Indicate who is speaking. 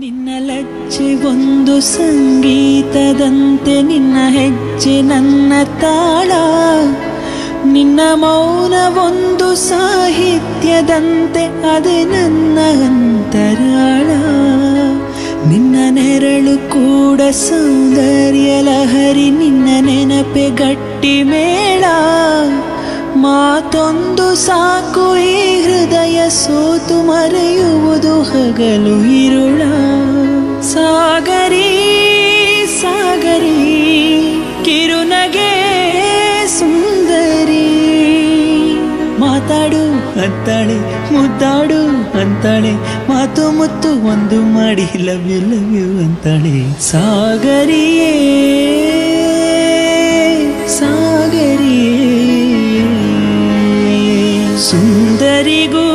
Speaker 1: ನಿನ್ನ ಲಜ್ಜೆ ಒಂದು ಸಂಗೀತದಂತೆ ನಿನ್ನ ಹೆಜ್ಜೆ ನನ್ನ ತಾಳ ನಿನ್ನ ಮೌನ ಒಂದು ಸಾಹಿತ್ಯದಂತೆ ಅದೇ ನನ್ನ ಅಂತರಾಳ ನಿನ್ನ ನೆರಳು ಕೂಡ ಸೌಂದರ್ಯ ಲಹರಿ ನಿನ್ನ ನೆನಪೆ ಗಟ್ಟಿ ಮೇಳ ಮಾತೊಂದು ಸಾಕು ಈ ಹೃದಯ ಸೋತು ಮರೆಯುವುದು ಹಗಲು ಇರುಳ ಸಾಗರಿ ಸಾಗರಿ ಕಿರುನಗೆ ಸುಂದರಿ ಮಾತಾಡು ಅಂತಾಳೆ ಮುದ್ದಾಡು ಅಂತಾಳೆ ಮಾತು ಮುತ್ತು ಒಂದು ಮಾಡಿ ಲವ್ ಯು ಲವ್ ಯು ಅಂತಾಳೆ ಸಾಗರಿಯೇ ಸಾಗರಿಯೇ ಸುಂದರಿಗೂ